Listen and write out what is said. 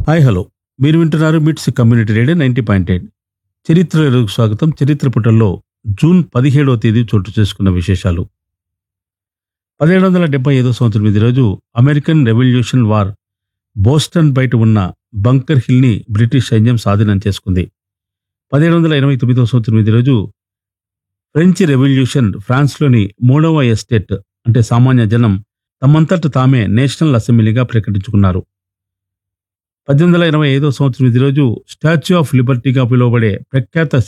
hi hello మీరు వింటున్నారు MITS community radio ninety point eight చరిత్ర ఎరుగు స్వాగతం చరిత్ర పుటల్లో జూన్ పదిహేడవ తేదీ చోటు చేసుకున్న విశేషాలు పదిహేడు వందల డెబ్బై ఐదో సంవత్సరం ఇది రోజు అమెరికన్ రెవల్యూషన్ వార్ బోస్టన్ బయట ఉన్న బంకర్ హిల్ని బ్రిటిష్ సైన్యం స్వాధీనం చేసుకుంది పదిహేడు వందల ఎనభై తొమ్మిదవ సంవత్సరం ఇది రోజు ఫ్రెంచ్ రెవల్యూషన్ ఫ్రాన్స్లోని మూడవ ఎస్టేట్ అంటే సామాన్య జనం తమంతట తామే నేషనల్ అసెంబ్లీగా ప్రకటించుకున్నారు పద్దెనిమిది వందల ఎనభై ఐదో సంవత్సరం ఇది రోజు స్టాచ్యూ ఆఫ్ లిబర్టీగా పిలువబడే ప్రఖ్యాత